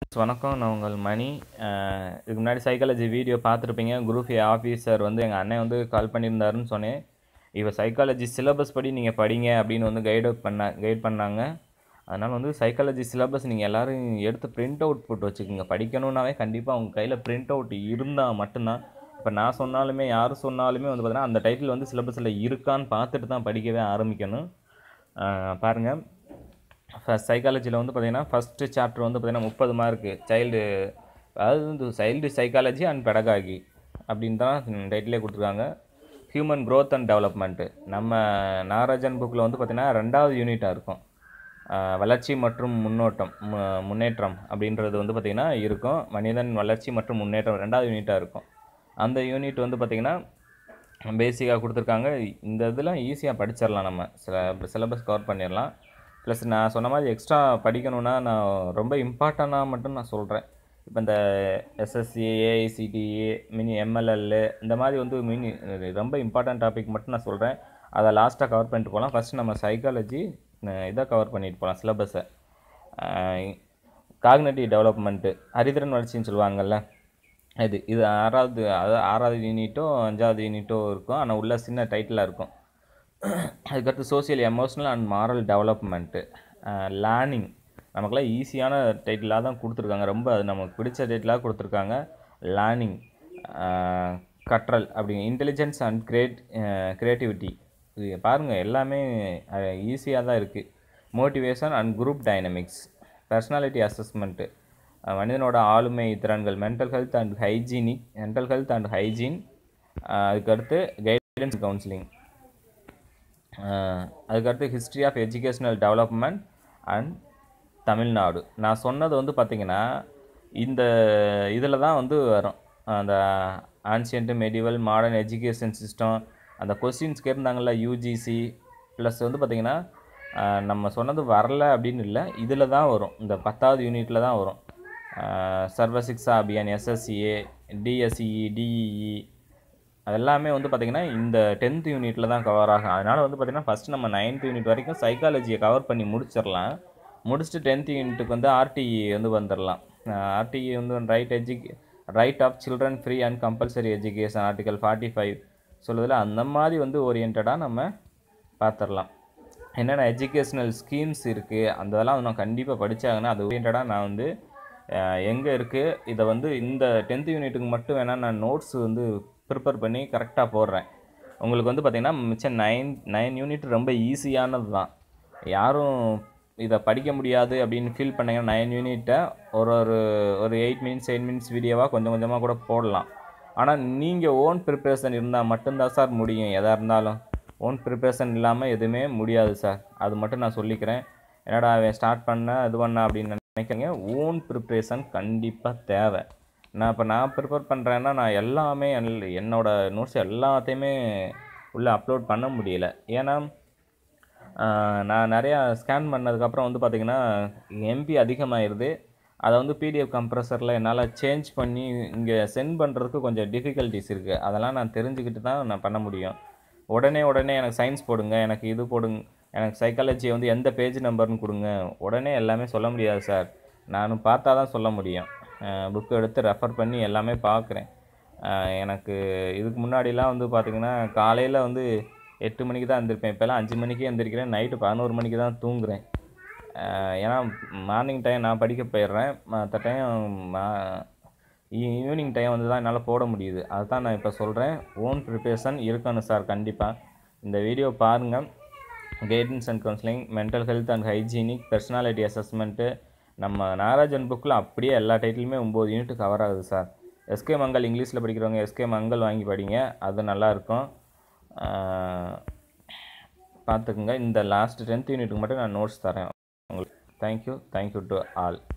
வணக்கம் நான் உங்கள் மணி அஹ் இதுக்கு முன்னாடி சைக்காலஜி வீடியோ பார்த்துருப்பீங்க குரூப் ஏ ஆஃபீஸர் வந்து எங்கள் அண்ணன் வந்து கால் பண்ணியிருந்தாருன்னு சொன்னேன் இவ சைக்காலஜி சிலபஸ் படி நீங்கள் படிங்க அப்படின்னு வந்து கைடு பண்ண கைட் பண்ணாங்க அதனால் வந்து சைக்காலஜி சிலபஸ் நீங்கள் எல்லோரும் எடுத்து பிரிண்ட் அவுட் போட்டு வச்சுக்கோங்க படிக்கணுன்னாவே கண்டிப்பாக உங்கள் கையில் பிரிண்ட் அவுட் இருந்தால் மட்டும்தான் இப்போ நான் சொன்னாலுமே யார் சொன்னாலுமே வந்து பார்த்தீங்கன்னா அந்த டைட்டில் வந்து சிலபஸில் இருக்கான்னு பார்த்துட்டு தான் படிக்கவே ஆரம்பிக்கணும் அஹ் பாருங்க ஃபஸ்ட் சைக்காலஜியில் வந்து பார்த்தீங்கன்னா ஃபஸ்ட்டு சாப்டர் வந்து பார்த்தீங்கன்னா முப்பது மார்க்கு சைல்டு அதாவது வந்து சைல்டு சைக்காலஜி அண்ட் பெடகாகி அப்படின்னு தான் டைட்டிலே கொடுத்துருக்காங்க ஹியூமன் growth அண்ட் டெவலப்மெண்ட்டு நம்ம நாராஜன் புக்கில் வந்து பார்த்தீங்கன்னா ரெண்டாவது யூனிட்டாக இருக்கும் அஹ் வளர்ச்சி மற்றும் முன்னோட்டம் மு- முன்னேற்றம் அப்படின்றது வந்து பார்த்திங்கன்னா இருக்கும் மனிதன் வளர்ச்சி மற்றும் முன்னேற்றம் ரெண்டாவது யூனிட்டாக இருக்கும் அந்த யூனிட் வந்து பார்த்திங்கன்னா பேசிக்காக கொடுத்துருக்காங்க இந்த இதெல்லாம் ஈஸியாக படிச்சிடலாம் நம்ம சில சிலபஸ் கவர் பண்ணிடலாம் ப்ளஸ் நான் சொன்ன மாதிரி எக்ஸ்ட்ரா படிக்கணும்னா நான் ரொம்ப இம்பார்ட்டண்ட்டாக மட்டும் நான் சொல்கிறேன் இப்போ இந்த எஸ்எஸ்சி ஏஐசிடிஏ மினி எம்எல்எல் இந்த மாதிரி வந்து மினி ரொம்ப இம்பார்ட்டன்ட் டாபிக் மட்டும் நான் சொல்கிறேன் அதை லாஸ்ட்டாக கவர் பண்ணிட்டு போகலாம் ஃபஸ்ட்டு நம்ம சைக்காலஜி இதை கவர் பண்ணிட்டு போகலாம் சிலபஸை காக்னட்டிவ் டெவலப்மெண்ட்டு அறிதிறன் வளர்ச்சின்னு சொல்லுவாங்கல்ல இது இது ஆறாவது அதாவது ஆறாவது யூனிட்டோ அஞ்சாவது யூனிட்டோ இருக்கும் ஆனால் உள்ள சின்ன டைட்டிலாக இருக்கும் அதுக்கடுத்து social emotional and moral development learning நமக்குலாம் ஈஸியான டைட்டிலாக தான் கொடுத்துருக்காங்க ரொம்ப அது நமக்கு பிடிச்ச டைட்டிலாக கொடுத்துருக்காங்க லேர்னிங் கற்றல் அப்படி இன்டெலிஜென்ஸ் அண்ட் கிரியேட் க்ரியேட்டிவிட்டி இது பாருங்கள் எல்லாமே ஈஸியாக தான் இருக்குது motivation and group dynamics personality assessment மனிதனோட ஆளுமை திறன்கள் mental health and hygienic mental health and hygiene அதுக்கடுத்து கைடன்ஸ் கவுன்சிலிங் அதுக்கடுத்து history of educational development and Tamil Nadu நான் சொன்னது வந்து பார்த்திங்கன்னா இந்த இதில் தான் வந்து வரும் அந்த ancient medieval modern education system அந்த கொஸ்டின்ஸ் கேட்டிருந்தாங்கல்ல யூஜிசி ப்ளஸ் வந்து பார்த்திங்கன்னா ஆஹ், நம்ம சொன்னது வரல அப்படின்னு இல்லை இதில் தான் வரும் இந்த பத்தாவது யூனிட்டில் தான் வரும் சர்வசிக்ஷா அபியான் எஸ்எஸ்சிஏ டிஎஸ்சிஇ டிஇஇ அதெல்லாமே வந்து பார்த்திங்கன்னா இந்த டென்த் யூனிட்டில் தான் கவர் ஆகும் அதனால் வந்து பார்த்திங்கன்னா ஃபஸ்ட்டு நம்ம நைன்த் யூனிட் வரைக்கும் சைக்காலஜியை கவர் பண்ணி முடிச்சிடலாம் முடிச்சுட்டு டென்த் யூனிட்டுக்கு வந்து ஆர்டிஇ வந்து வந்துடலாம் ஆர்டிஇ வந்து ரைட் எஜுகே right of children free and compulsory education article forty five சொல்லுதில் அந்த மாதிரி வந்து ஓரியன்டாக நம்ம பார்த்துடலாம் என்னென்ன எஜுகேஷ்னல் ஸ்கீம்ஸ் இருக்குது அந்த இதெல்லாம் நான் கண்டிப்பாக படித்தாங்கன்னா அது ஓரியன்டாக நான் வந்து எங்கே இருக்குது இதை வந்து இந்த டென்த் யூனிட்டுக்கு மட்டும் வேணால் நான் நோட்ஸ் வந்து ப்ரிப்பேர் பண்ணி கரெக்டாக போடுறேன் உங்களுக்கு வந்து பார்த்திங்கன்னா மிச்சம் நைன் நைன் யூனிட் ரொம்ப ஈஸியானது தான் யாரும் இதை படிக்க முடியாது அப்படின்னு ஃபீல் பண்ணீங்கன்னா நைன் யூனிட்டை ஒரு ஒரு ஒரு எயிட் மினிட்ஸ் எயிட் மினிட்ஸ் வீடியோவாக கொஞ்சம் கொஞ்சமாக கூட போடலாம் ஆனால் நீங்கள் ஓன் ப்ரிப்பரேஷன் இருந்தால் மட்டும்தான் சார் முடியும் எதாக இருந்தாலும் ஓன் ப்ரிப்பரேஷன் இல்லாமல் எதுவுமே முடியாது சார் அது மட்டும் நான் சொல்லிக்கிறேன் என்னடா அவன் ஸ்டார்ட் பண்ண இது பண்ண அப்படின்னு நினைக்கிறீங்க ஓன் ப்ரிப்ரேஷன் கண்டிப்பாக தேவை நான் இப்போ நான் ப்ரிப்பேர் பண்ணுறேன்னா நான் எல்லாமே எல்- என்னோட நோட்ஸ் எல்லாத்தையுமே உள்ளே அப்லோட் பண்ண முடியல ஏன்னா ஆஹ், நான் நிறையா ஸ்கேன் பண்ணதுக்கப்புறம் வந்து பார்த்திங்கன்னா எம்பி அதிகமாகிடுது அதை வந்து பிடிஎஃப் கம்ப்ரஸரில் என்னால் சேஞ்ச் பண்ணி இங்கே சென்ட் பண்ணுறதுக்கு கொஞ்சம் டிஃபிகல்ட்டிஸ் இருக்குது அதெல்லாம் நான் தெரிஞ்சுக்கிட்டு தான் நான் பண்ண முடியும் உடனே உடனே எனக்கு சயின்ஸ் போடுங்க எனக்கு இது போடுங்க எனக்கு சைக்காலஜி வந்து எந்த பேஜ் நம்பர்னு கொடுங்க உடனே எல்லாமே சொல்ல முடியாது சார் நானும் பார்த்தா தான் சொல்ல முடியும் புக்கு எடுத்து ரெஃபர் பண்ணி எல்லாமே பார்க்குறேன் எனக்கு இதுக்கு முன்னாடிலாம் வந்து பார்த்திங்கன்னா காலையில் வந்து எட்டு மணிக்கு தான் எழுந்திருப்பேன் இப்போல்லாம் அஞ்சு மணிக்கே எழுந்திரிக்கிறேன் நைட்டு பதினோரு மணிக்கு தான் தூங்குறேன் ஆஹ் ஏன்னா மார்னிங் டைம் நான் படிக்க போயிடுறேன் மற்ற டைம் ஈவினிங் டைம் வந்து தான் என்னால் போட முடியுது அதுதான் நான் இப்போ சொல்கிறேன் ஓன் ப்ரிப்பரேஷன் இருக்கணும் சார் கண்டிப்பாக இந்த வீடியோ பாருங்கள் guidance and counselling mental health and hygienic personality assessment நம்ம நாராஜன் புக்கில் அப்படியே எல்லா டைட்டிலுமே ஒம்பது யூனிட் கவர் ஆகுது சார் எஸ்கே மங்கள் இங்கிலீஷில் படிக்கிறவங்க எஸ்கே மங்கள் வாங்கி படிங்க அது நல்லாயிருக்கும் பார்த்துக்குங்க இந்த லாஸ்ட் டென்த் யூனிட்டுக்கு மட்டும் நான் நோட்ஸ் தரேன் உங்களுக்கு தேங்க்யூ தேங்க்யூ டு ஆல்